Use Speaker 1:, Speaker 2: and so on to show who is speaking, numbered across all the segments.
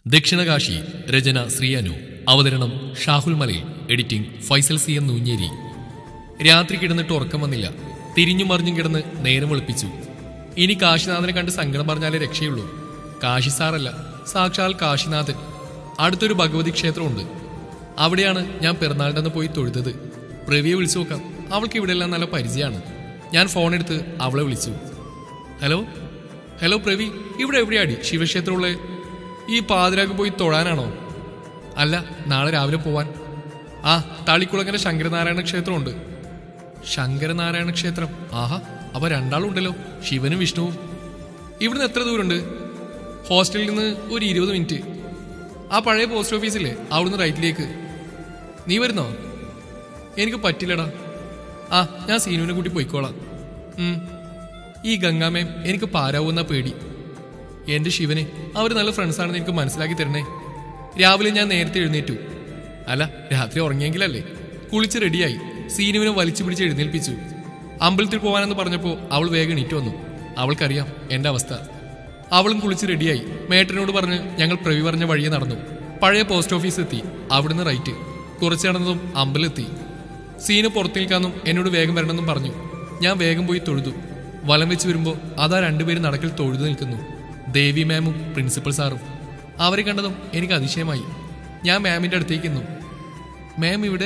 Speaker 1: ദക്ഷിണകാശി രചന ശ്രീയനു അവതരണം Shahul Malayil editing Faisal C M Noonjeri രാത്രി കിടന്നിട്ട് ഉറക്കം വന്നില്ല തിരിഞ്ഞു മറിഞ്ഞും കിടന്ന് നേരം വെളുപ്പിച്ചു ഇനി കാശിനാഥനെ കണ്ട് സങ്കടം പറഞ്ഞാലേ രക്ഷയുള്ളൂ കാശി സാറല്ല സാക്ഷാൽ കാശിനാഥൻ അടുത്തൊരു ഭഗവതി ക്ഷേത്രമുണ്ട് അവിടെയാണ് ഞാൻ പിറന്നാളിൻ്റെ അന്ന് പോയി തൊഴുതത് പ്രവിയെ വിളിച്ചു നോക്കാം അവൾക്ക് ഇവിടെയെല്ലാം നല്ല പരിചയമാണ് ഞാൻ ഫോൺ എടുത്ത് അവളെ വിളിച്ചു ഹലോ ഹലോ പ്രവി ഇവിടെ എവിടെയാടി ശിവക്ഷേത്രമുള്ളത് ഈ പാതിരാക്ക് പോയി തൊഴാനാണോ അല്ല നാളെ രാവിലെ പോവാൻ ആ താളിക്കുളങ്ങര ശങ്കരനാരായണ ക്ഷേത്രമുണ്ട് ശങ്കരനാരായണ ക്ഷേത്രം ആഹാ അപ്പൊ രണ്ടാളും ഉണ്ടല്ലോ ശിവനും വിഷ്ണുവും ഇവിടുന്ന് എത്ര ദൂരമുണ്ട് ഹോസ്റ്റലിൽ നിന്ന് ഒരു ഇരുപത് മിനിറ്റ് ആ പഴയ പോസ്റ്റ് ഓഫീസില്ലേ അവിടുന്ന് റൈറ്റിലേക്ക് നീ വരുന്നോ എനിക്ക് പറ്റില്ലടാ ആ ഞാൻ സീനുവിനെ കൂട്ടി പോയിക്കോളാം ഉം. ഈ ഗംഗാമേം എനിക്ക് പാരാവുന്ന പേടി എന്റെ ശിവനെ അവർ നല്ല ഫ്രണ്ട്സാണെന്ന് എനിക്ക് മനസ്സിലാക്കി തരണേ രാവിലെ ഞാൻ നേരത്തെ എഴുന്നേറ്റു അല്ല രാത്രി ഉറങ്ങിയെങ്കിലല്ലേ കുളിച്ച് റെഡിയായി സീനുവിനെ വലിച്ചു പിടിച്ച് എഴുന്നേൽപ്പിച്ചു അമ്പലത്തിൽ പോകാനെന്ന് പറഞ്ഞപ്പോൾ അവൾ വേഗം എണീറ്റ് വന്നു അവൾക്കറിയാം എന്റെ അവസ്ഥ അവളും കുളിച്ച് റെഡിയായി മേട്ടനോട് പറഞ്ഞ് ഞങ്ങൾ പ്രവി പറഞ്ഞ വഴിയെ നടന്നു പഴയ പോസ്റ്റ് ഓഫീസ് എത്തി അവിടുന്ന് റൈറ്റ് കുറച്ച് നടന്നതും അമ്പലമെത്തി സീന് പുറത്തു നിൽക്കാന്നും എന്നോട് വേഗം വരണമെന്നും പറഞ്ഞു ഞാൻ വേഗം പോയി തൊഴുതു വലം വെച്ച് വരുമ്പോൾ അതാ രണ്ടുപേരും നടക്കിൽ തൊഴുതു നിൽക്കുന്നു ദേവി മാമും പ്രിൻസിപ്പൽ സാറും അവരെ കണ്ടതും എനിക്ക് അതിശയമായി ഞാൻ മാമിന്റെ അടുത്തേക്ക് നിന്നു മാം ഇവിടെ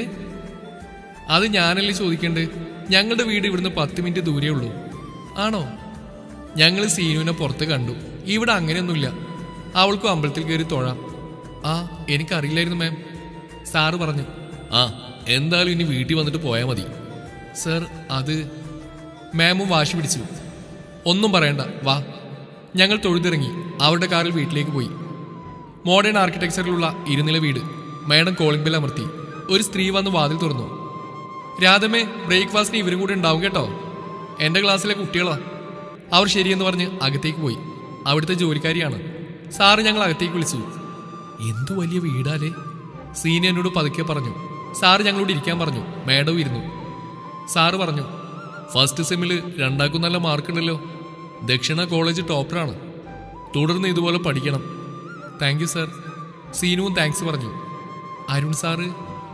Speaker 1: അത് ഞാനല്ലേ ചോദിക്കണ്ടേ ഞങ്ങളുടെ വീട് ഇവിടുന്ന് പത്ത് മിനിറ്റ് ദൂരേ ഉള്ളൂ ആണോ ഞങ്ങൾ സീനുവിനെ പുറത്ത് കണ്ടു ഇവിടെ അങ്ങനെയൊന്നുമില്ല അവൾക്കും അമ്പലത്തിൽ കയറി തൊഴാം ആ എനിക്കറിയില്ലായിരുന്നു മാം സാറ് പറഞ്ഞു ആ എന്തായാലും ഇനി വീട്ടിൽ വന്നിട്ട് പോയാൽ മതി സർ അത് മാമും വാശി പിടിച്ചു ഒന്നും പറയണ്ട വാ ഞങ്ങൾ തൊഴുതിറങ്ങി അവരുടെ കാറിൽ വീട്ടിലേക്ക് പോയി മോഡേൺ ആർക്കിടെക്ചറിലുള്ള ഇരുനില വീട് മാഡം കോളിംഗ് ബെൽ അമർത്തി ഒരു സ്ത്രീ വന്ന് വാതിൽ തുറന്നു രാധമേ ബ്രേക്ക്ഫാസ്റ്റിന് ഇവരും കൂടെ ഉണ്ടാവും കേട്ടോ എൻ്റെ ക്ലാസ്സിലെ കുട്ടികളാ അവർ ശരിയെന്ന് പറഞ്ഞ് അകത്തേക്ക് പോയി അവിടുത്തെ ജോലിക്കാരിയാണ് സാറ് ഞങ്ങൾ അകത്തേക്ക് വിളിച്ചു എന്തു വലിയ വീടാലേ സീനി എന്നോട് പതുക്കെ പറഞ്ഞു സാറ് ഞങ്ങളോട് ഇരിക്കാൻ പറഞ്ഞു മാഡവും ഇരുന്നു സാറ് പറഞ്ഞു ഫസ്റ്റ് സെമ്മിൽ രണ്ടാക്കും നല്ല മാർക്കുണ്ടല്ലോ ദക്ഷിണ കോളേജ് ടോപ്പറാണ് തുടർന്ന് ഇതുപോലെ പഠിക്കണം താങ്ക് യു സർ സീനുവും താങ്ക്സ് പറഞ്ഞു അരുൺ സാറ്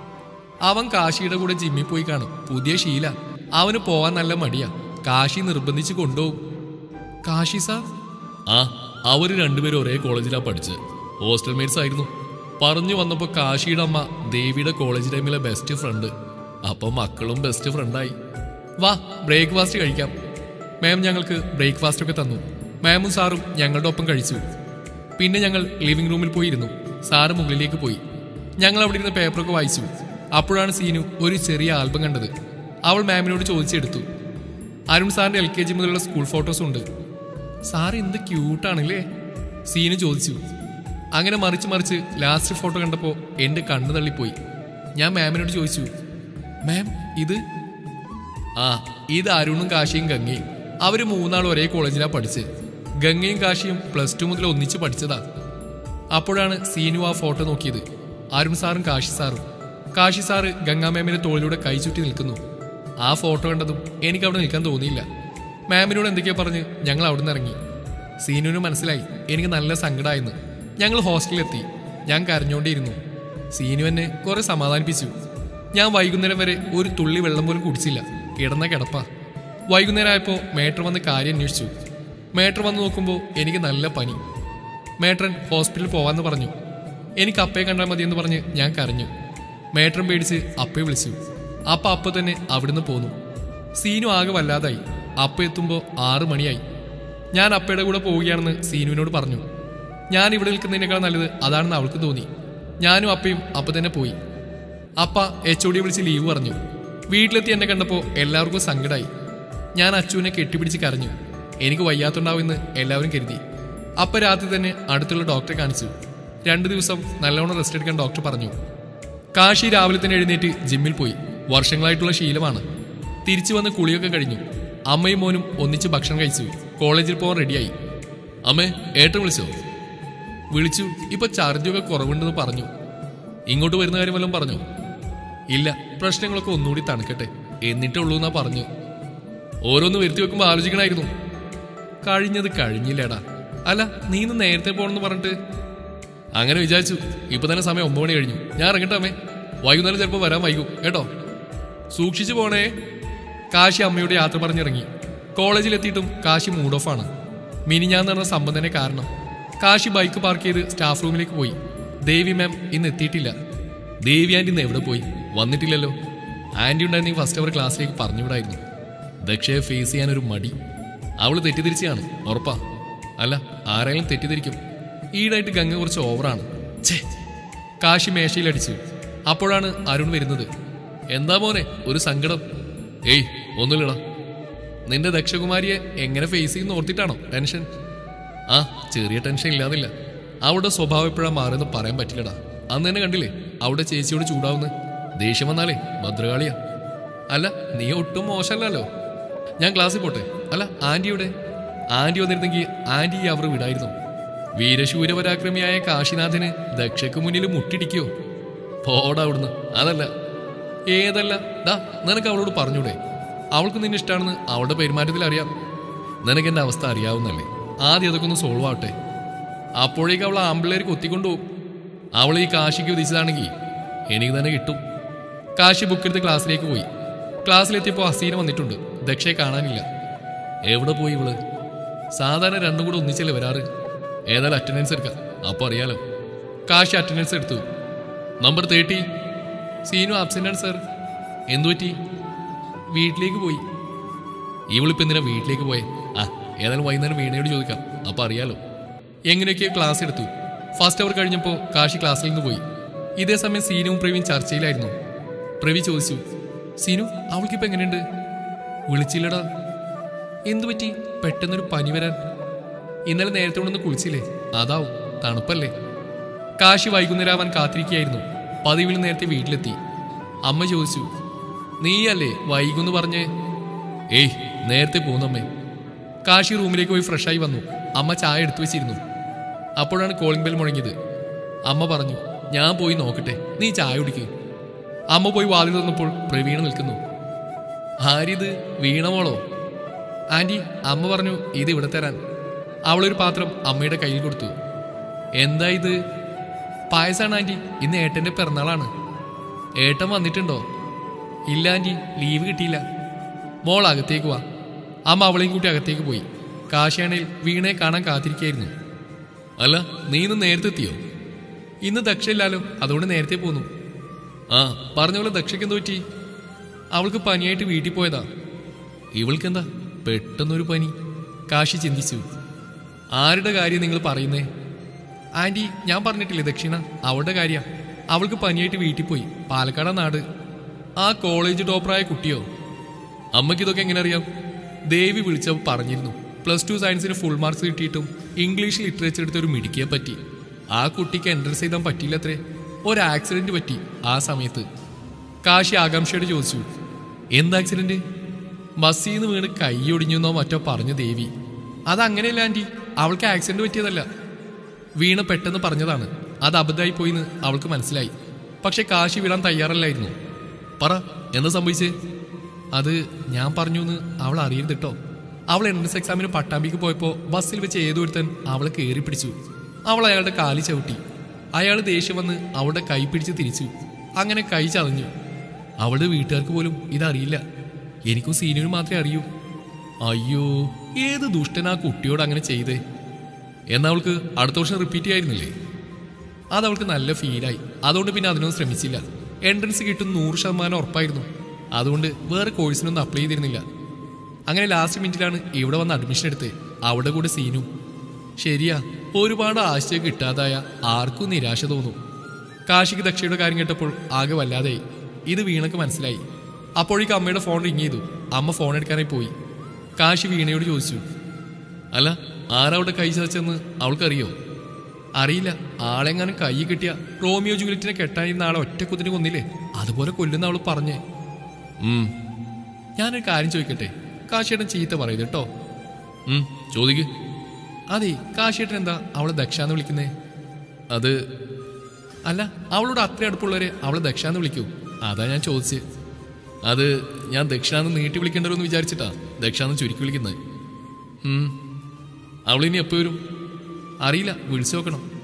Speaker 1: അവൻ കാശിയുടെ കൂടെ ജിമ്മിൽ പോയി കാണും പുതിയ ശീല അവന് പോവാൻ നല്ല മടിയാ കാശി നിർബന്ധിച്ച് കൊണ്ടുപോകും കാശി സാർ ആ അവര് രണ്ടുപേരും ഒരേ കോളേജിലാ പഠിച്ചത് ഹോസ്റ്റൽ മേറ്റ്സ് ആയിരുന്നു പറഞ്ഞു വന്നപ്പോ കാശിയുടെ അമ്മ ദേവിയുടെ കോളേജ് ടൈമിലെ ബെസ്റ്റ് ഫ്രണ്ട് അപ്പൊ മക്കളും ബെസ്റ്റ് ഫ്രണ്ടായി വാ ബ്രേക്ക്ഫാസ്റ്റ് കഴിക്കാം മാം ഞങ്ങൾക്ക് ബ്രേക്ക്ഫാസ്റ്റ് ഒക്കെ തന്നു മാമും സാറും ഞങ്ങളുടെ ഒപ്പം കഴിച്ചു പിന്നെ ഞങ്ങൾ ലിവിംഗ് റൂമിൽ പോയി ഇരുന്നു സാറ് മുകളിലേക്ക് പോയി ഞങ്ങൾ അവിടെ ഇരുന്ന് പേപ്പറൊക്കെ വായിച്ചു അപ്പോഴാണ് സീനു ഒരു ചെറിയ ആൽബം കണ്ടത് അവൾ മാമിനോട് ചോദിച്ചെടുത്തു അരുൺ സാറിന്റെ എൽ കെ ജി മുതലുള്ള സ്കൂൾ ഫോട്ടോസും ഉണ്ട് സാർ എന്ത് ക്യൂട്ടാണല്ലേ സീനു ചോദിച്ചു അങ്ങനെ മറിച്ച് മറിച്ച് ലാസ്റ്റ് ഫോട്ടോ കണ്ടപ്പോൾ എൻ്റെ കണ്ണു തള്ളിപ്പോയി ഞാൻ മാമിനോട് ചോദിച്ചു മാം ഇത് ആ ഇത് അരുണും കാശിയും ഗംഗയും അവര് മൂന്നാളും ഒരേ കോളേജിലാണ് പഠിച്ചത് ഗംഗയും കാശിയും പ്ലസ് ടു മുതൽ ഒന്നിച്ച് പഠിച്ചതാ അപ്പോഴാണ് സീനു ആ ഫോട്ടോ നോക്കിയത് അരുൺ സാറും കാശി സാറും കാശി സാറ് ഗംഗാ മാമിന്റെ തോളിലൂടെ കൈ ചുറ്റി നിൽക്കുന്നു ആ ഫോട്ടോ കണ്ടതും എനിക്ക് അവിടെ നിൽക്കാൻ തോന്നിയില്ല മാമിനോട് എന്തൊക്കെയോ പറഞ്ഞ് ഞങ്ങൾ അവിടെ നിന്ന് ഇറങ്ങി സീനുവിന് മനസ്സിലായി എനിക്ക് നല്ല സങ്കടമായെന്ന് ഞങ്ങൾ ഹോസ്റ്റലിലെത്തി ഞാൻ കരഞ്ഞോണ്ടിരുന്നു സീനു എന്നെ കുറെ സമാധാനിപ്പിച്ചു ഞാൻ വൈകുന്നേരം വരെ ഒരു തുള്ളി വെള്ളം പോലും കുടിച്ചില്ല കിടന്ന കിടപ്പാ വൈകുന്നേരം ആയപ്പോൾ മേട്ടർ വന്ന് കാര്യം അന്വേഷിച്ചു മേട്ടർ വന്ന് നോക്കുമ്പോൾ എനിക്ക് നല്ല പനി മേട്രൻ ഹോസ്പിറ്റലിൽ പോവാന്ന് പറഞ്ഞു എനിക്ക് അപ്പയെ കണ്ടാൽ മതിയെന്ന് പറഞ്ഞ് ഞാൻ കരഞ്ഞു മേട്രൻ പേടിച്ച് അപ്പയെ വിളിച്ചു അപ്പ അപ്പ തന്നെ അവിടുന്ന് പോന്നു സീനു ആകെ വല്ലാതായി അപ്പ എത്തുമ്പോൾ ആറു മണിയായി ഞാൻ അപ്പയുടെ കൂടെ പോവുകയാണെന്ന് സീനുവിനോട് പറഞ്ഞു ഞാൻ ഇവിടെ നിൽക്കുന്നതിനേക്കാൾ നല്ലത് അതാണെന്ന് അവൾക്ക് തോന്നി ഞാനും അപ്പയും അപ്പ തന്നെ പോയി അപ്പ എച്ച് ഒ ഡി വിളിച്ച് ലീവ് പറഞ്ഞു വീട്ടിലെത്തി എന്നെ കണ്ടപ്പോൾ എല്ലാവർക്കും സങ്കടമായി ഞാൻ അച്ചുവിനെ കെട്ടിപ്പിടിച്ച് കരഞ്ഞു എനിക്ക് വയ്യാത്തുണ്ടാവുമെന്ന് എല്ലാവരും കരുതി അപ്പ രാത്രി തന്നെ അടുത്തുള്ള ഡോക്ടറെ കാണിച്ചു രണ്ടു ദിവസം നല്ലവണ്ണം റെസ്റ്റ് എടുക്കാൻ ഡോക്ടർ പറഞ്ഞു കാശി രാവിലെ തന്നെ എഴുന്നേറ്റ് ജിമ്മിൽ പോയി വർഷങ്ങളായിട്ടുള്ള ശീലമാണ് തിരിച്ചു വന്ന് കുളിയൊക്കെ കഴിഞ്ഞു അമ്മയും മോനും ഒന്നിച്ച് ഭക്ഷണം കഴിച്ചു കോളേജിൽ പോകാൻ റെഡിയായി അമ്മേ ഏട്ടൻ വിളിച്ചോ വിളിച്ചു ഇപ്പൊ ചാർജൊക്കെ കുറവുണ്ടെന്ന് പറഞ്ഞു ഇങ്ങോട്ട് വരുന്ന കാര്യം വല്ലതും പറഞ്ഞു ഇല്ല പ്രശ്നങ്ങളൊക്കെ ഒന്നുകൂടി തണുക്കട്ടെ എന്നിട്ടേ ഉള്ളൂ എന്നാ പറഞ്ഞു ഓരോന്ന് വരുത്തി വെക്കുമ്പോൾ ആലോചിക്കണമായിരുന്നു കഴിഞ്ഞത് കഴിഞ്ഞില്ലേടാ അല്ല നീ ഇന്ന് നേരത്തെ പോണെന്ന് പറഞ്ഞിട്ട് അങ്ങനെ വിചാരിച്ചു ഇപ്പൊ തന്നെ സമയം ഒമ്പത് മണി കഴിഞ്ഞു ഞാൻ ഇറങ്ങട്ടെ അമ്മേ വൈകുന്നേരം ചിലപ്പോൾ വരാൻ വൈകും കേട്ടോ സൂക്ഷിച്ചു പോണേ കാശി അമ്മയോട് യാത്ര പറഞ്ഞിറങ്ങി കോളേജിലെത്തിയിട്ടും കാശി മൂഡ് ഓഫ് ആണ് മിനിഞ്ഞാന്ന് നടന്ന സംബന്ധനെ കാരണം കാശി ബൈക്ക് പാർക്ക് ചെയ്ത് സ്റ്റാഫ് റൂമിലേക്ക് പോയി ദേവി മാം ഇന്ന് എത്തിയിട്ടില്ല ദേവി ആൻറ്റി ഇന്ന് എവിടെ പോയി വന്നിട്ടില്ലല്ലോ ആൻറ്റി ഉണ്ടായിരുന്നെങ്കിൽ ഫസ്റ്റ് അവർ ക്ലാസ്സിലേക്ക് പറഞ്ഞുവിടായിരുന്നു ദക്ഷയെ ഫേസ് ചെയ്യാൻ ഒരു മടി അവള് തെറ്റിദ്ധരിച്ചാണ് ഉറപ്പാ അല്ല ആരെങ്കിലും തെറ്റിദ്ധരിക്കും ഈടായിട്ട് ഗംഗ കുറച്ച് ഓവറാണ് ഛേ കാശി മേശയിലടിച്ചു അപ്പോഴാണ് അരുൺ വരുന്നത് എന്താ മോനെ ഒരു സങ്കടം ഏയ് ഒന്നുമില്ലടാ നിന്റെ ദക്ഷകുമാരിയെ എങ്ങനെ ഫേസ് ചെയ്യുന്ന ഓർത്തിട്ടാണോ ടെൻഷൻ ആ ചെറിയ ടെൻഷൻ ഇല്ലാതില്ല അവളുടെ സ്വഭാവം എപ്പോഴാ മാറുമെന്ന് പറയാൻ പറ്റില്ലടാ അന്ന് തന്നെ കണ്ടില്ലേ അവിടെ ചേച്ചിയോട് ചൂടാവുന്ന ദേഷ്യം വന്നാലേ ഭദ്രകാളിയാ അല്ല നീ ഒട്ടും മോശമല്ലല്ലോ ഞാൻ ക്ലാസ്സിൽ പോട്ടെ അല്ല ആന്റിയുടെ ആന്റി വന്നിരുന്നെങ്കിൽ ആന്റി ഈ അവർ വിടായിരുന്നു വീരശൂരപരാക്രമിയായ കാശിനാഥന് ദക്ഷക്ക് മുന്നിൽ മുട്ടിടിക്കോ പോടാ അവിടുന്ന് അതല്ല ഏതല്ല ഡാ നിനക്ക് അവളോട് പറഞ്ഞൂടെ അവൾക്ക് നിന്നെ ഇഷ്ടമാണെന്ന് അവളുടെ പെരുമാറ്റത്തിൽ അറിയാം നിനക്ക് എന്റെ അവസ്ഥ അറിയാവുന്നല്ലേ ആദ്യം അതൊക്കെ ഒന്ന് സോൾവ് ആവട്ടെ അപ്പോഴേക്ക് അവൾ ആമ്പിള്ളേര് കൊത്തിക്കൊണ്ടുപോകും അവൾ ഈ കാശിക്ക് വിധിച്ചതാണെങ്കിൽ എനിക്ക് തന്നെ കിട്ടും കാശി ബുക്കെടുത്ത് ക്ലാസ്സിലേക്ക് പോയി ക്ലാസ്സിലെത്തിയപ്പോൾ ഹസീന വന്നിട്ടുണ്ട് ദക്ഷയെ കാണാനില്ല എവിടെ പോയി ഇവള് സാധാരണ രണ്ടും കൂടെ ഒന്നിച്ചല്ലേ വരാറ് ഏതായാലും അറ്റൻഡൻസ് എടുക്കാം അപ്പോൾ അറിയാലോ കാശി അറ്റൻഡൻസ് എടുത്തു നമ്പർ തേർട്ടി സീനു ആബ്സെന്റ് ആണ് സർ എന്തു പറ്റി വീട്ടിലേക്ക് പോയി ഇവളിപ്പോ എന്തിനാ വീട്ടിലേക്ക് പോയെ ആ ഏതായാലും വൈകുന്നേരം വീണയോട് ചോദിക്കാം അപ്പൊ അറിയാലോ എങ്ങനെയൊക്കെയോ ക്ലാസ് എടുത്തു ഫസ്റ്റ് അവർ കഴിഞ്ഞപ്പോൾ കാശി ക്ലാസ്സിൽ നിന്ന് പോയി ഇതേ സമയം സീനുവും പ്രവീൺ ചർച്ചയിലായിരുന്നു പ്രവി ചോദിച്ചു സീനു അവൾക്കിപ്പോ എങ്ങനെയുണ്ട് വിളിച്ചില്ലടാ എന്തു പറ്റി പെട്ടെന്നൊരു പനി വരാൻ ഇന്നലെ നേരത്തെ കൊണ്ടൊന്ന് കുളിച്ചില്ലേ അതാവും തണുപ്പല്ലേ കാശി വൈകുന്നേരമാവാൻ കാത്തിരിക്കുകയായിരുന്നു പതിവിൽ നേരത്തെ വീട്ടിലെത്തി അമ്മ ചോദിച്ചു നീയല്ലേ വൈകുന്ന് പറഞ്ഞേ ഏയ് നേരത്തെ പോന്നമ്മേ കാശി റൂമിലേക്ക് പോയി ഫ്രഷായി വന്നു അമ്മ ചായ എടുത്തു വെച്ചിരുന്നു അപ്പോഴാണ് കോളിംഗ് ബെൽ മുഴങ്ങിയത് അമ്മ പറഞ്ഞു ഞാൻ പോയി നോക്കട്ടെ നീ ചായ കുടിക്ക് അമ്മ പോയി വാതിൽ തുറന്നപ്പോൾ പ്രവീണ നിൽക്കുന്നു ആരിത് വീണമോളോ ആന്റി അമ്മ പറഞ്ഞു ഇത് ഇവിടെ തരാൻ അവളൊരു പാത്രം അമ്മയുടെ കയ്യിൽ കൊടുത്തു എന്താ ഇത് പായസാണ് ആന്റി ഇന്ന് ഏട്ടന്റെ പിറന്നാളാണ് ഏട്ടൻ വന്നിട്ടുണ്ടോ ഇല്ല ആന്റി ലീവ് കിട്ടിയില്ല മോൾ അകത്തേക്ക് വാ അമ്മ അവളെയും കൂട്ടി അകത്തേക്ക് പോയി കാശിയാണേൽ വീണയെ കാണാൻ കാത്തിരിക്കായിരുന്നു അല്ല നീ ഇന്ന് നേരത്തെ എത്തിയോ ഇന്ന് ദക്ഷയില്ലാലോ അതുകൊണ്ട് നേരത്തെ പോന്നു ആ പറഞ്ഞ പോലെ ദക്ഷയ്ക്ക് എന്ത് പറ്റി അവൾക്ക് പനിയായിട്ട് വീട്ടിൽ പോയതാ ഇവൾക്കെന്താ പെട്ടെന്നൊരു പനി കാശി ചിന്തിച്ചു ആരുടെ കാര്യം നിങ്ങൾ പറയുന്നേ ആന്റി ഞാൻ പറഞ്ഞിട്ടില്ലേ ദക്ഷിണ അവളുടെ കാര്യ അവൾക്ക് പനിയായിട്ട് വീട്ടിൽ പോയി പാലക്കാട് നാട് ആ കോളേജ് ടോപ്പറായ കുട്ടിയോ അമ്മയ്ക്ക് ഇതൊക്കെ എങ്ങനെ അറിയാം ദേവി വിളിച്ചപ്പോൾ പറഞ്ഞിരുന്നു പ്ലസ് ടു സയൻസിന് ഫുൾ മാർക്സ് കിട്ടിയിട്ടും ഇംഗ്ലീഷ് ലിറ്ററേച്ചർ എടുത്ത ഒരു മിടുക്കിയെ പറ്റി ആ കുട്ടിക്ക് എൻട്രൻസ് ചെയ്താൻ പറ്റിയില്ലത്രേ ഒരു ആക്സിഡന്റ് പറ്റി ആ സമയത്ത് കാശി ആകാംക്ഷയോട് ചോദിച്ചു എന്ത് ആക്സിഡന്റ് ബസ്സിൽ നിന്ന് വീണ് കൈ ഒടിഞ്ഞെന്നോ മറ്റോ പറഞ്ഞു ദേവി അതങ്ങനെയല്ല ആന്റി അവൾക്ക് ആക്സിഡന്റ് പറ്റിയതല്ല വീണ പെട്ടെന്ന് പറഞ്ഞതാണ് അത് അബദ്ധമായി പോയിന്ന് അവൾക്ക് മനസ്സിലായി പക്ഷെ കാശി വിടാൻ തയ്യാറല്ലായിരുന്നു പറ എന്താ സംഭവിച്ചേ അത് ഞാൻ പറഞ്ഞു എന്ന് അവൾ അറിയരുത് കേട്ടോ അവൾ എൻട്രൻസ് എക്സാമിന് പട്ടാമ്പിക്ക് പോയപ്പോൾ ബസ്സിൽ വെച്ച് ഏതൊരുത്തൻ അവളെ കയറി പിടിച്ചു അവൾ അയാളുടെ കാലി ചവിട്ടി അയാൾ ദേഷ്യം വന്ന് അവളുടെ കൈ പിടിച്ച് തിരിച്ചു അങ്ങനെ കൈ ചതഞ്ഞു അവളുടെ വീട്ടുകാർക്ക് പോലും ഇതറിയില്ല എനിക്കും സീനിയർ മാത്രമേ അറിയൂ അയ്യോ ഏത് ദുഷ്ടൻ ആ കുട്ടിയോട് അങ്ങനെ ചെയ്തേ എന്നാ അവൾക്ക് അടുത്ത വർഷം റിപ്പീറ്റ് ചെയ്യായിരുന്നില്ലേ അത് അവൾക്ക് നല്ല ഫീലായി അതുകൊണ്ട് പിന്നെ അതിനൊന്നും ശ്രമിച്ചില്ല എൻട്രൻസ് കിട്ടും നൂറ് ശതമാനം ഉറപ്പായിരുന്നു അതുകൊണ്ട് വേറെ കോഴ്സിനൊന്നും അപ്ലൈ ചെയ്തിരുന്നില്ല അങ്ങനെ ലാസ്റ്റ് മിനിറ്റിലാണ് ഇവിടെ വന്ന് അഡ്മിഷൻ എടുത്ത് അവിടെ കൂടെ സീനും ശരിയാ ഒരുപാട് ആശയം കിട്ടാതായ ആർക്കും നിരാശ തോന്നും കാശിക്ക് ദക്ഷയുടെ കാര്യം കേട്ടപ്പോൾ ആകെ വല്ലാതെയായി ഇത് വീണക്ക് മനസ്സിലായി അപ്പോഴേക്ക് അമ്മയുടെ ഫോൺ റിങ് ചെയ്തു അമ്മ ഫോൺ എടുക്കാനായി പോയി കാശി വീണയോട് ചോദിച്ചു അല്ല ആരവിടെ കൈ ചതച്ചെന്ന് അവൾക്കറിയോ അറിയില്ല ആളെങ്ങാനും കൈ കിട്ടിയ റോമിയോ ജൂലിറ്റിനെ കെട്ടാനിരുന്ന ആളെ ഒറ്റ കുത്തിന് കൊന്നില്ലേ അതുപോലെ കൊല്ലുന്ന അവൾ പറഞ്ഞേ ഉം. ഞാനൊരു കാര്യം ചോദിക്കട്ടെ കാശിയേട്ടൻ ചീത്ത പറയത് കേട്ടോ ഉം, ചോദിക്ക് അതെ കാശിയേട്ടൻ എന്താ അവളെ ദക്ഷാന്ന് വിളിക്കുന്നേ അത് അല്ല അവളോട് അത്ര അടുപ്പുള്ളവരെ അവളെ ദക്ഷാന്ന് വിളിക്കൂ അതാ ഞാൻ ചോദിച്ചത് അത് ഞാൻ ദക്ഷിണാന്ന് നീട്ടി വിളിക്കേണ്ടല്ലോ എന്ന് വിചാരിച്ചിട്ടാ ദക്ഷാന്ന് ചുരുക്കി വിളിക്കുന്നത് ഉം. അവളിനി എപ്പോ വരും അറിയില്ല വിളിച്ചു നോക്കണം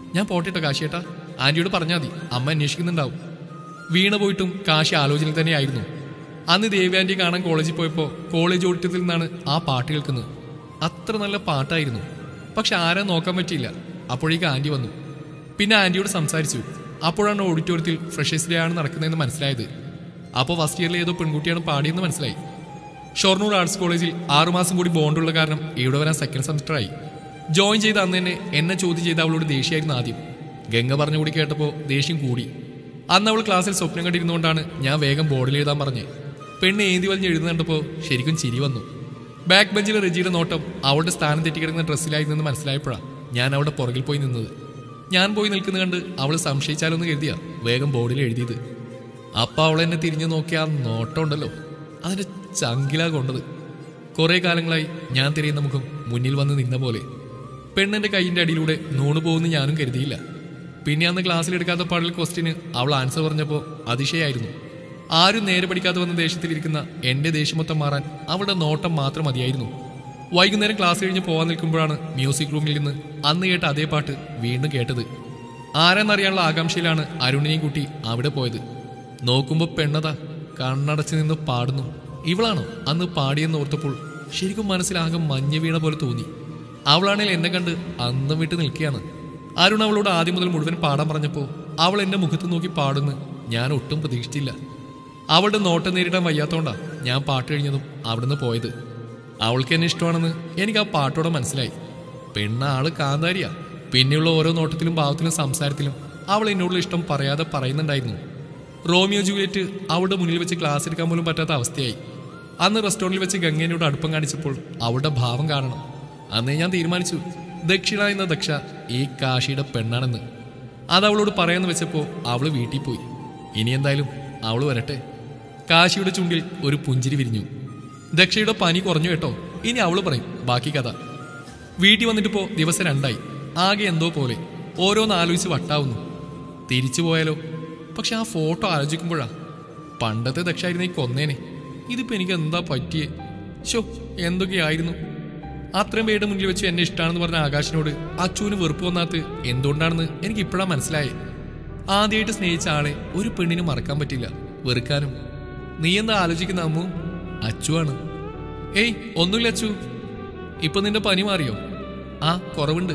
Speaker 1: ഞാൻ പോട്ടെട്ടോ കാശിയേട്ടാ ആന്റിയോട് പറഞ്ഞാൽ മതി അമ്മ അന്വേഷിക്കുന്നുണ്ടാവും വീണ പോയിട്ടും കാശി ആലോചനയിൽ തന്നെയായിരുന്നു അന്ന് ദേവ്യാന്റി കാണാൻ കോളേജിൽ പോയപ്പോൾ കോളേജ് ഓഡിറ്റത്തിൽ നിന്നാണ് ആ പാട്ട് കേൾക്കുന്നത് അത്ര നല്ല പാട്ടായിരുന്നു പക്ഷെ ആരാ നോക്കാൻ പറ്റിയില്ല അപ്പോഴേക്ക് ആന്റി വന്നു പിന്നെ ആന്റിയോട് സംസാരിച്ചു അപ്പോഴാണ് ഓഡിറ്റോറിയത്തിൽ ഫ്രഷേഴ്സ് ഡേ ആണ് നടക്കുന്നതെന്ന് മനസ്സിലായത് അപ്പോൾ ഫസ്റ്റ് ഇയറിലെ ഏതോ പെൺകുട്ടിയാണ് പാടിയെന്ന് മനസ്സിലായി ഷൊർണൂർ ആർട്സ് കോളേജിൽ ആറുമാസം കൂടി ബോണ്ടുള്ള കാരണം ഇവിടെ വരാൻ സെക്കൻഡ് സെമസ്റ്ററായി ജോയിൻ ചെയ്ത അന്ന് തന്നെ എന്നെ ചോദ്യം ചെയ്ത അവളോട് ദേഷ്യമായിരുന്നു ആദ്യം ഗംഗ പറഞ്ഞു കൂടി കേട്ടപ്പോൾ ദേഷ്യം കൂടി അന്ന് അവൾ ക്ലാസ്സിൽ സ്വപ്നം കണ്ടിരുന്നുകൊണ്ടാണ് ഞാൻ വേഗം ബോർഡിൽ എഴുതാൻ പറഞ്ഞ് പെണ്ണ് ഏന്തി വലിഞ്ഞ് എഴുതുന്ന കണ്ടപ്പോൾ ശരിക്കും ചിരി വന്നു ബാക്ക് ബെഞ്ചിലെ റെജിയുടെ നോട്ടം അവളുടെ സ്ഥാനം തെറ്റിക്കിടക്കുന്ന ഡ്രസ്സിലായി നിന്ന് മനസ്സിലായപ്പോഴാണ് ഞാൻ അവളുടെ പുറകിൽ പോയി നിന്നത് ഞാൻ പോയി നിൽക്കുന്നത് കണ്ട് അവൾ സംശയിച്ചാലൊന്ന് കരുതിയ വേഗം ബോർഡിൽ എഴുതിയത് അപ്പ അവൾ എന്നെ തിരിഞ്ഞു നോക്കിയ ആ നോട്ടം ഉണ്ടല്ലോ അതിന്റെ ചങ്കിലാ കൊണ്ടത് കുറെ കാലങ്ങളായി ഞാൻ തിരയുന്ന മുഖം മുന്നിൽ വന്ന് നിന്ന പോലെ പെണ്ണിന്റെ കൈയിന്റെ അടിയിലൂടെ നൂണു പോകുന്ന ഞാനും കരുതിയില്ല പിന്നെ അന്ന് ക്ലാസ്സിൽ എടുക്കാത്ത പാടൽ ക്വസ്റ്റിന് അവൾ ആൻസർ പറഞ്ഞപ്പോൾ അതിശയായിരുന്നു ആരും നേരെ പഠിക്കാതെ വന്ന ദേഷ്യത്തിലിരിക്കുന്ന എന്റെ ദേഷ്യം മൊത്തം മാറാൻ അവളുടെ നോട്ടം മാത്രം മതിയായിരുന്നു വൈകുന്നേരം ക്ലാസ് കഴിഞ്ഞ് പോകാൻ നിൽക്കുമ്പോഴാണ് മ്യൂസിക് റൂമിൽ നിന്ന് അന്ന് കേട്ട അതേ പാട്ട് വീണ്ടും കേട്ടത് ആരെന്നറിയാനുള്ള ആകാംക്ഷയിലാണ് അരുണിനെയും കുട്ടി അവിടെ പോയത് നോക്കുമ്പോൾ പെണ്ണതാ കണ്ണടച്ച് നിന്ന് പാടുന്നു ഇവളാണോ അന്ന് പാടിയെന്ന് ഓർത്തപ്പോൾ ശരിക്കും മനസ്സിലാകെ മഞ്ഞ വീണ പോലെ തോന്നി അവളാണെങ്കിൽ എന്നെ കണ്ട് അന്തം വിട്ട് നിൽക്കുകയാണ് അരുൺ അവളോട് ആദ്യം മുതൽ മുഴുവൻ പാടാൻ പറഞ്ഞപ്പോൾ അവൾ എന്റെ മുഖത്ത് നോക്കി പാടുന്നു ഞാൻ ഒട്ടും പ്രതീക്ഷിച്ചില്ല അവളുടെ നോട്ടം നേരിടാൻ വയ്യാത്തോണ്ടാ ഞാൻ പാട്ട് കഴിഞ്ഞതും അവിടുന്ന് പോയത് അവൾക്ക് എന്നെ ഇഷ്ടമാണെന്ന് എനിക്ക് ആ പാട്ടോടെ മനസ്സിലായി പെണ്ണ ആള് കാന്താരിയാ പിന്നെയുള്ള ഓരോ നോട്ടത്തിലും ഭാവത്തിലും സംസാരത്തിലും അവൾ എന്നോടുള്ള ഇഷ്ടം പറയാതെ പറയുന്നുണ്ടായിരുന്നു റോമിയോ ജൂലിയറ്റ് അവളുടെ മുന്നിൽ വെച്ച് ക്ലാസ് എടുക്കാൻ പോലും പറ്റാത്ത അവസ്ഥയായി അന്ന് റെസ്റ്റോറൻറ്റിൽ വെച്ച് ഗംഗേനോട് അടുപ്പം കാണിച്ചപ്പോൾ അവളുടെ ഭാവം കാണണം അന്നേ ഞാൻ തീരുമാനിച്ചു ദക്ഷിണ എന്ന ദക്ഷ ഈ കാശിയുടെ പെണ്ണാണെന്ന് അത് അവളോട് പറയാന്ന് വെച്ചപ്പോൾ അവള് വീട്ടിൽ പോയി ഇനി എന്തായാലും അവള് വരട്ടെ കാശിയുടെ ചുണ്ടിൽ ഒരു പുഞ്ചിരി വിരിഞ്ഞു ദക്ഷയുടെ പനി കുറഞ്ഞു കേട്ടോ ഇനി അവള് പറയും ബാക്കി കഥ വീട്ടിൽ വന്നിട്ടിപ്പോ ദിവസം രണ്ടായി ആകെ എന്തോ പോലെ ഓരോന്ന് ആലോചിച്ച് വട്ടാവുന്നു തിരിച്ചു പോയാലോ പക്ഷെ ആ ഫോട്ടോ ആലോചിക്കുമ്പോഴാ പണ്ടത്തെ ദക്ഷായിരുന്നെ കൊന്നേനെ ഇതിപ്പോ എനിക്ക് എന്താ പറ്റിയേ ഷോ എന്തൊക്കെയായിരുന്നു അത്രയും പേരുടെ മുന്നിൽ വെച്ച് എന്നെ ഇഷ്ടമാണെന്ന് പറഞ്ഞ ആകാശിനോട് അച്ചുവിന് വെറുപ്പ് വന്നാത്ത് എന്തുകൊണ്ടാണെന്ന് എനിക്ക് ഇപ്പോഴാ മനസ്സിലായേ ആദ്യമായിട്ട് സ്നേഹിച്ച ആളെ ഒരു പെണ്ണിന് മറക്കാൻ പറ്റില്ല വെറുക്കാനും നീ എന്താ ആലോചിക്കുന്ന അമ്മു അച്ചുവാണ് ഏയ് ഒന്നുമില്ല അച്ചു ഇപ്പൊ നിന്റെ പനി മാറിയോ ആ കുറവുണ്ട്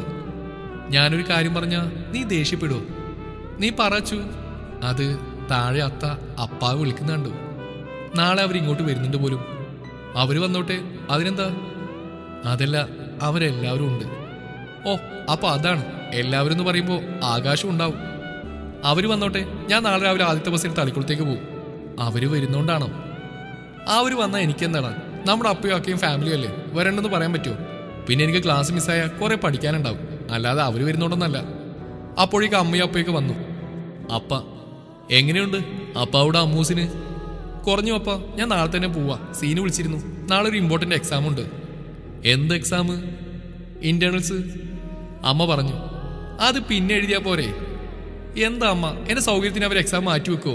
Speaker 1: ഞാനൊരു കാര്യം പറഞ്ഞ നീ ദേഷ്യപ്പെടുവോ നീ പറച്ചു അത് താഴെ അത്ത അപ്പാവ് വിളിക്കുന്നുണ്ടു നാളെ അവർ ഇങ്ങോട്ട് വരുന്നുണ്ട് പോലും അവര് വന്നോട്ടെ അതിനെന്താ അതല്ല അവരെല്ലാവരും ഉണ്ട് ഓ അപ്പൊ അതാണ് എല്ലാവരും എന്ന് പറയുമ്പോൾ ആകാശം ഉണ്ടാവും അവര് വന്നോട്ടെ ഞാൻ നാളെ രാവിലെ ആദ്യത്തെ ബസ്സിൽ തളിക്കുളത്തേക്ക് പോകും അവര് വരുന്നോണ്ടാണോ അവര് വന്നാൽ എനിക്കെന്താണ് നമ്മുടെ അപ്പയും അക്കയും ഫാമിലിയും അല്ലേ വരണ്ടെന്ന് പറയാൻ പറ്റുമോ പിന്നെ എനിക്ക് ക്ലാസ് മിസ്സായ കുറെ പഠിക്കാനുണ്ടാവും അല്ലാതെ അവര് വരുന്നോണ്ടൊന്നല്ല അപ്പോഴേക്ക് അമ്മയും അപ്പയൊക്കെ വന്നു അപ്പ എങ്ങനെയുണ്ട് അപ്പ അവിടെ അമ്മൂസിന് കുറഞ്ഞു അപ്പ ഞാൻ നാളെ തന്നെ പോവാ സീന് വിളിച്ചിരുന്നു നാളെ ഒരു ഇമ്പോർട്ടന്റ് എക്സാം ഉണ്ട് എന്ത് എക്സാം ഇന്റേണൽസ് അമ്മ പറഞ്ഞു അത് പിന്നെ എഴുതിയാ പോരെ എന്താ അമ്മ എന്റെ സൗകര്യത്തിന് അവർ എക്സാം മാറ്റി വെക്കുവോ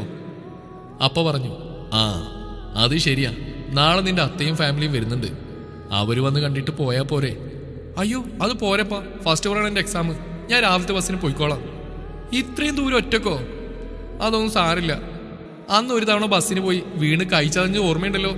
Speaker 1: അപ്പ പറഞ്ഞു ആ അത് ശരിയാ നാളെ നിന്റെ അത്തയും ഫാമിലിയും വരുന്നുണ്ട് അവര് വന്ന് കണ്ടിട്ട് പോയാ പോരെ അയ്യോ അത് പോരപ്പാ ഫസ്റ്റ് ഓവറാണ് എന്റെ എക്സാം ഞാൻ രാവിലത്തെ ബസ്സിന് പോയിക്കോളാം ഇത്രയും ദൂരം ഒറ്റക്കോ അതൊന്നും സാരില്ല അന്ന് ഒരു തവണ ബസ്സിന് പോയി വീണ് കൈ ചതഞ്ഞ് ഓർമ്മയുണ്ടല്ലോ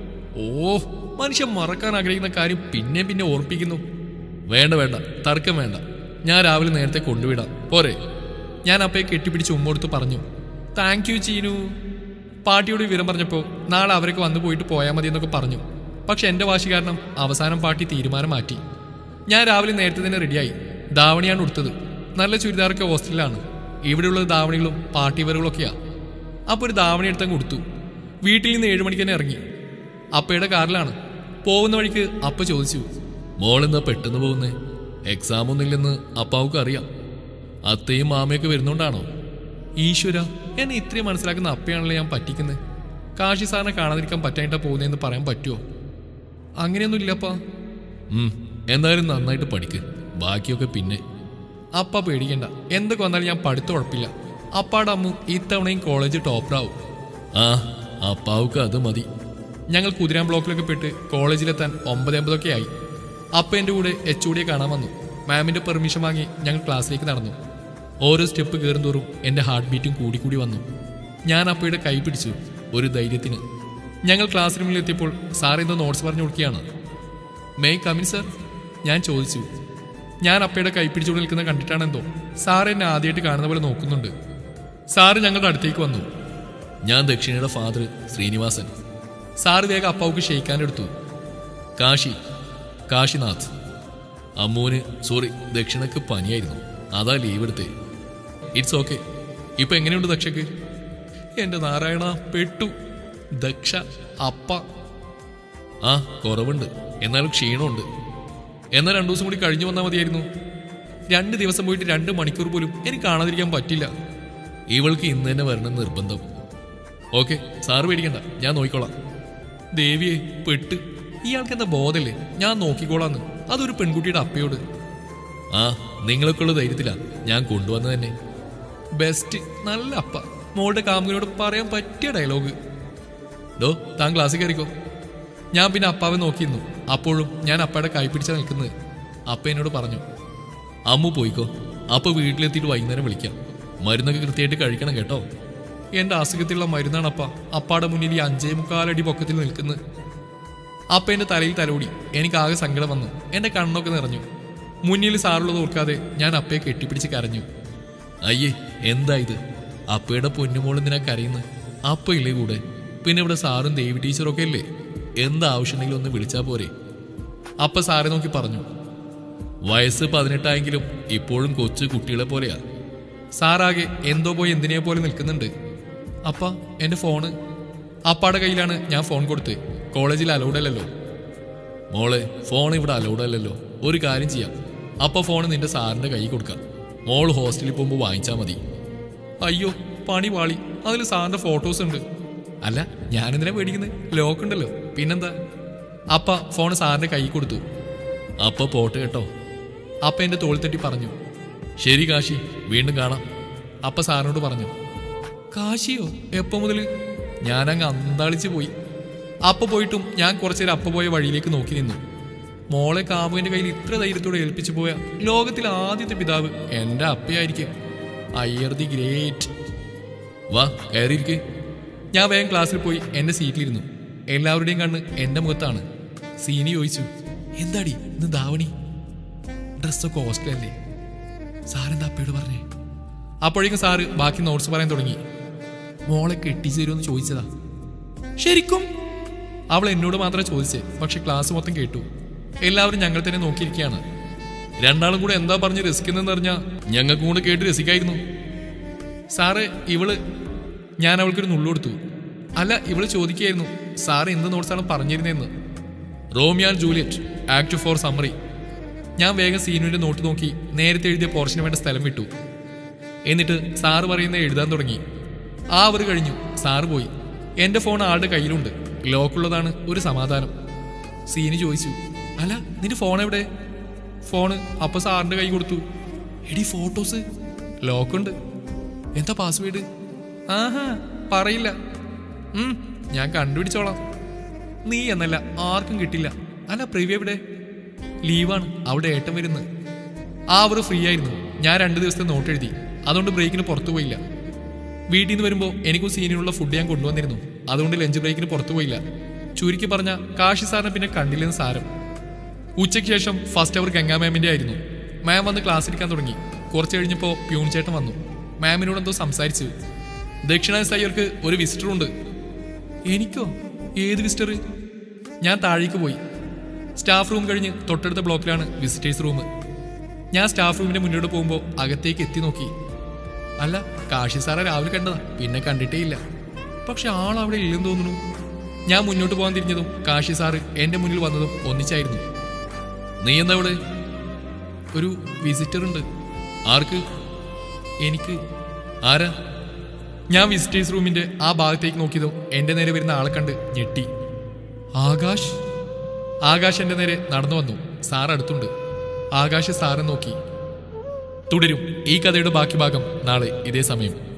Speaker 1: ഓ മനുഷ്യൻ മറക്കാൻ ആഗ്രഹിക്കുന്ന കാര്യം പിന്നെ പിന്നെ ഓർപ്പിക്കുന്നു വേണ്ട വേണ്ട തർക്കം വേണ്ട ഞാൻ രാവിലെ നേരത്തെ കൊണ്ടുവിടാം പോരെ ഞാൻ അപ്പയെ കെട്ടിപ്പിടിച്ച് ഉമ്മോടുത്ത് പറഞ്ഞു താങ്ക് യു ചീനു പാട്ടിയോട് വിവരം പറഞ്ഞപ്പോൾ നാളെ അവരൊക്കെ വന്നു പോയിട്ട് പോയാൽ മതി എന്നൊക്കെ പറഞ്ഞു പക്ഷെ എന്റെ വാശി കാരണം അവസാനം പാട്ടി തീരുമാനം മാറ്റി ഞാൻ രാവിലെ നേരത്തെ തന്നെ റെഡിയായി ധാവണിയാണ് ഉടുത്തത് നല്ല ചുരിദാറൊക്കെ ഹോസ്റ്റലിലാണ് ഇവിടെയുള്ളത് ധാവണികളും പാർട്ടി വെറുകളൊക്കെയാ അപ്പോൾ ഒരു ധാവണി എടുത്തങ്ങ് കൊടുത്തു വീട്ടിൽ നിന്ന് ഏഴു മണിക്ക് തന്നെ ഇറങ്ങി അപ്പയുടെ കാറിലാണ് പോകുന്ന വഴിക്ക് അപ്പ ചോദിച്ചു മോളെന്താ പെട്ടെന്ന് പോകുന്നേ എക്സാം ഒന്നുമില്ലെന്ന് അപ്പാവുക്ക് അറിയാം അത്തയും മാമയൊക്കെ വരുന്നോണ്ടാണോ ഈശ്വര എന്നെ ഇത്രയും മനസ്സിലാക്കുന്ന അപ്പയാണല്ലോ ഞാൻ പറ്റിക്കുന്നത് കാശി സാറിനെ കാണാതിരിക്കാൻ പറ്റായിട്ടാ പോകുന്നതെന്ന് പറയാൻ പറ്റുമോ അങ്ങനെയൊന്നും ഇല്ലപ്പാ ഉം, എന്തായാലും നന്നായിട്ട് പഠിക്ക് ബാക്കിയൊക്കെ പിന്നെ അപ്പ പേടിക്കണ്ട എന്തൊക്കെ വന്നാലും ഞാൻ പഠിത്തം ഉഴപ്പില്ല അപ്പാടെ അമ്മു ഇത്തവണയും കോളേജ് ടോപ്പറാവും ആ അപ്പാവുക്ക് അത് മതി ഞങ്ങൾ കുതിരാൻ ബ്ലോക്കിലൊക്കെ പെട്ട് കോളേജിലെത്താൻ ഒമ്പത് അമ്പതൊക്കെ ആയി അപ്പ എൻ്റെ കൂടെ എച്ച് ഒടിയെ കാണാൻ വന്നു മാമിന്റെ പെർമിഷൻ വാങ്ങി ഞങ്ങൾ ക്ലാസ്സിലേക്ക് നടന്നു ഓരോ സ്റ്റെപ്പ് കയറുന്തോറും എൻ്റെ ഹാർട്ട് ബീറ്റും കൂടിക്കൂടി വന്നു ഞാൻ അപ്പയുടെ കൈ പിടിച്ചു ഒരു ധൈര്യത്തിന് ഞങ്ങൾ ക്ലാസ് റൂമിൽ എത്തിയപ്പോൾ സാർ എന്തോ നോട്ട്സ് പറഞ്ഞു കൊടുക്കുകയാണ് മേ കമിൻ സർ ഞാൻ ചോദിച്ചു ഞാൻ അപ്പയുടെ കൈ പിടിച്ചുകൊണ്ട് നിൽക്കുന്നത് കണ്ടിട്ടാണെന്തോ സാർ എന്നെ ആദ്യമായിട്ട് കാണുന്ന പോലെ നോക്കുന്നുണ്ട് സാറ് ഞങ്ങളുടെ അടുത്തേക്ക് വന്നു ഞാൻ ദക്ഷിണയുടെ ഫാദർ ശ്രീനിവാസൻ സാറ് വേഗം അപ്പാവുക്ക് ക്ഷയിക്കാനെടുത്തു കാശി കാശിനാഥ് അമ്മൂന് സോറി ദക്ഷിണക്ക് പനിയായിരുന്നു അതാ ലീവ് എടുത്തേ ഇറ്റ്സ് ഓക്കെ ഇപ്പൊ എങ്ങനെയുണ്ട് ദക്ഷക്ക് എന്റെ നാരായണ പെട്ടു ദക്ഷ അപ്പ ആ കുറവുണ്ട് എന്നാലും ക്ഷീണമുണ്ട് എന്നാൽ രണ്ടു ദിവസം കൂടി കഴിഞ്ഞു വന്നാൽ മതിയായിരുന്നു രണ്ട് ദിവസം പോയിട്ട് രണ്ട് മണിക്കൂർ പോലും എനിക്ക് കാണാതിരിക്കാൻ പറ്റില്ല ഇവൾക്ക് ഇന്ന് തന്നെ വരണം നിർബന്ധം ഓക്കെ സാറ് പേടിക്കണ്ട ഞാൻ നോക്കിക്കോളാം ദേവിയെ പെട്ട് ഇയാൾക്ക് എന്താ ബോധല്ലേ ഞാൻ നോക്കിക്കോളാന്ന് അതൊരു പെൺകുട്ടിയുടെ അപ്പയോട് ആ നിങ്ങൾക്കുള്ള ധൈര്യത്തിലാ ഞാൻ കൊണ്ടുവന്നത് തന്നെ ബെസ്റ്റ് നല്ല അപ്പ മോളുടെ കാമുകനോട് പറയാൻ പറ്റിയ ഡയലോഗ് ഡോ താൻ ക്ലാസ്സിൽ കയറിക്കോ ഞാൻ പിന്നെ അപ്പാവെ നോക്കിയിരുന്നു അപ്പോഴും ഞാൻ അപ്പയുടെ കൈ പിടിച്ചാ നിൽക്കുന്നത് അപ്പ എന്നോട് പറഞ്ഞു അമ്മു പോയിക്കോ അപ്പൊ വീട്ടിലെത്തിയിട്ട് വൈകുന്നേരം വിളിക്കാം മരുന്നൊക്കെ കൃത്യമായിട്ട് കഴിക്കണം കേട്ടോ എന്റെ അസുഖത്തിലുള്ള മരുന്നാണ് അപ്പ അപ്പാടെ മുന്നിൽ ഈ അഞ്ചേ മുക്കാലടി പൊക്കത്തിൽ നിൽക്കുന്നത് അപ്പ എന്റെ തലയിൽ തലോടി എനിക്ക് ആകെ സങ്കടം വന്നു എന്റെ കണ്ണൊക്കെ നിറഞ്ഞു മുന്നിൽ സാറുള്ളത് ഓർക്കാതെ ഞാൻ അപ്പയെ കെട്ടിപ്പിടിച്ച് കരഞ്ഞു അയ്യേ എന്താ ഇത് അപ്പയുടെ പൊന്നുമോൾ എന്തിനാ കരയുന്നത് അപ്പ ഇല്ലേ കൂടെ പിന്നെ ഇവിടെ സാറും ദേവി ടീച്ചറൊക്കെ ഇല്ലേ എന്താ ആവശ്യമുണ്ടെങ്കിലും ഒന്ന് വിളിച്ചാ പോരെ അപ്പ സാറെ നോക്കി പറഞ്ഞു വയസ്സ് പതിനെട്ടായെങ്കിലും ഇപ്പോഴും കൊച്ചു കുട്ടികളെ പോലെയാ സാറാകെ എന്തോ പോയി എന്തിനെ പോലെ നിൽക്കുന്നുണ്ട് അപ്പ എന്റെ ഫോണ് അപ്പാടെ കയ്യിലാണ് ഞാൻ ഫോൺ കൊടുത്ത് കോളേജിൽ അലൗഡ് അല്ലല്ലോ മോളെ ഫോൺ ഇവിടെ അലൗഡ് അല്ലല്ലോ ഒരു കാര്യം ചെയ്യാം അപ്പൊ ഫോൺ നിന്റെ സാറിന്റെ കൈ കൊടുക്കാം മോൾ ഹോസ്റ്റലിൽ പോകുമ്പോൾ വാങ്ങിച്ചാൽ മതി അയ്യോ പണി പാളി അതിൽ സാറിന്റെ ഫോട്ടോസ് ഉണ്ട് അല്ല ഞാനെന്തിനാ പേടിക്കുന്നത് ലോക്ക് ഉണ്ടല്ലോ പിന്നെന്താ അപ്പ ഫോൺ സാറിന്റെ കൈ കൊടുത്തു അപ്പ പോട്ടെ കേട്ടോ അപ്പ എന്റെ തോൾ തട്ടി പറഞ്ഞു ശരി കാശി വീണ്ടും കാണാം അപ്പ സാറിനോട് പറഞ്ഞു കാശിയോ എപ്പോ മുതല് ഞാനങ്ങ് അന്താളിച്ച് പോയി അപ്പ പോയിട്ടും ഞാൻ കുറച്ചേരം അപ്പ പോയ വഴിയിലേക്ക് നോക്കി നിന്നു മോളെ കാമുവിന്റെ കയ്യിൽ ഇത്ര ധൈര്യത്തോടെ ഏൽപ്പിച്ചു പോയ ലോകത്തിലെ ആദ്യത്തെ പിതാവ് എന്റെ അപ്പയായിരിക്കും അയ്യർ ദി ഗ്രേറ്റ് വാ കയറിയിരിക്കെ ഞാൻ വേഗം ക്ലാസ്സിൽ പോയി എന്റെ സീറ്റിലിരുന്നു എല്ലാവരുടെയും കണ്ണ് എന്റെ മുഖത്താണ് സീനി ചോദിച്ചു എന്താടി ഇന്ന് ധാവണി ഡ്രസ്സൊക്കെ ഹോസ്റ്റലല്ലേ സാറെന്താ അപ്പയോട് പറഞ്ഞേ അപ്പോഴേക്കും സാറ് ബാക്കി നോട്ട്സ് പറയാൻ തുടങ്ങി മോളെ കെട്ടിച്ചു തരുമെന്ന് ചോദിച്ചതാ ശരിക്കും അവൾ എന്നോട് മാത്രമേ ചോദിച്ചേ പക്ഷെ ക്ലാസ് മൊത്തം കേട്ടു എല്ലാവരും ഞങ്ങൾ തന്നെ നോക്കിയിരിക്കുകയാണ് രണ്ടാളും കൂടെ എന്താ പറഞ്ഞ് രസിക്കുന്നതെന്ന് അറിഞ്ഞാ ഞങ്ങൾക്കും കൂടെ കേട്ട് രസിക്കായിരുന്നു സാറ് ഇവള് ഞാൻ അവൾക്കൊരു നുള്ളു കൊടുത്തു അല്ല ഇവള് ചോദിക്കുകയായിരുന്നു സാറ് എന്ത് നോട്ട്സാണ് പറഞ്ഞിരുന്നതെന്ന് Romeo and Juliet act four summary ഞാൻ വേഗം സീനുവിന്റെ നോട്ട് നോക്കി നേരത്തെ എഴുതിയ പോർഷന് വേണ്ട സ്ഥലം വിട്ടു എന്നിട്ട് സാറ് പറയുന്ന എഴുതാൻ തുടങ്ങി ആ അവർ കഴിഞ്ഞു സാറ് പോയി എന്റെ ഫോൺ ആളുടെ കയ്യിലുണ്ട് ലോക്കുള്ളതാണ് ഒരു സമാധാനം സീന് ചോദിച്ചു അല്ല നിന്റെ ഫോൺ എവിടെ ഫോണ് അപ്പൊ സാറിന്റെ കൈ കൊടുത്തു എടി ഫോട്ടോസ് ലോക്കുണ്ട് എന്താ പാസ്വേഡ് ആഹാ പറയില്ല ഉം, ഞാൻ കണ്ടുപിടിച്ചോളാം നീ എന്നല്ല ആർക്കും കിട്ടില്ല അല്ല പ്രിവ്യൂ എവിടെ ലീവാണ് അവിടെ ഏട്ടൻ വരുന്നത് ആ അവർ ഫ്രീ ആയിരുന്നു ഞാൻ രണ്ട് ദിവസത്തെ നോട്ട് എഴുതി അതുകൊണ്ട് ബ്രേക്കിന് പുറത്തു പോയില്ല വീട്ടിൽ നിന്ന് വരുമ്പോൾ എനിക്കും സീനിനുള്ള ഫുഡ് ഞാൻ കൊണ്ടുവന്നിരുന്നു അതുകൊണ്ട് ലഞ്ച് ബ്രേക്കിന് പുറത്തു പോയില്ല ചുരുക്കി പറഞ്ഞ കാശി സാറിനെ പിന്നെ കണ്ടില്ലെന്ന് സാരം ഉച്ചയ്ക്ക് ശേഷം ഫസ്റ്റ് അവർ ഗംഗാ മാമിന്റെ ആയിരുന്നു മാം വന്ന് ക്ലാസ് എടുക്കാൻ തുടങ്ങി കുറച്ച് കഴിഞ്ഞപ്പോൾ പ്യൂൺ ചേട്ടൻ വന്നു മാമിനോട് എന്തോ സംസാരിച്ചു ദക്ഷിണ അയ്യർക്ക് ഒരു വിസിറ്റർ ഉണ്ട് എനിക്കോ ഏത് വിസിറ്റർ ഞാൻ താഴേക്ക് പോയി സ്റ്റാഫ് റൂം കഴിഞ്ഞ് തൊട്ടടുത്ത ബ്ലോക്കിലാണ് വിസിറ്റേഴ്സ് റൂം ഞാൻ സ്റ്റാഫ് റൂമിന്റെ മുന്നോട്ട് പോകുമ്പോൾ അകത്തേക്ക് എത്തി നോക്കി അല്ല കാശി സാറെ രാവിലെ കണ്ടതാ പിന്നെ കണ്ടിട്ടേ ഇല്ല പക്ഷെ ആൾ അവിടെ ഇല്ലെന്ന് തോന്നുന്നു ഞാൻ മുന്നോട്ട് പോകാൻ തിരിഞ്ഞതും കാശി സാറ് എന്റെ മുന്നിൽ വന്നതും ഒന്നിച്ചായിരുന്നു നീ എന്താ ഇവിടെ ഒരു വിസിറ്റർ ഉണ്ട് ആർക്ക് എനിക്ക് ആരാ ഞാൻ വിസിറ്റേഴ്സ് റൂമിന്റെ ആ ഭാഗത്തേക്ക് നോക്കിയതും എന്റെ നേരെ വരുന്ന ആളെ കണ്ട് ഞെട്ടി ആകാശ് ആകാശ് എന്റെ നേരെ നടന്നു വന്നു സാർ അടുത്തുണ്ട് ആകാശ് സാറെ നോക്കി തുടരും ഈ കഥയുടെ ബാക്കി ഭാഗം നാളെ ഇതേ സമയം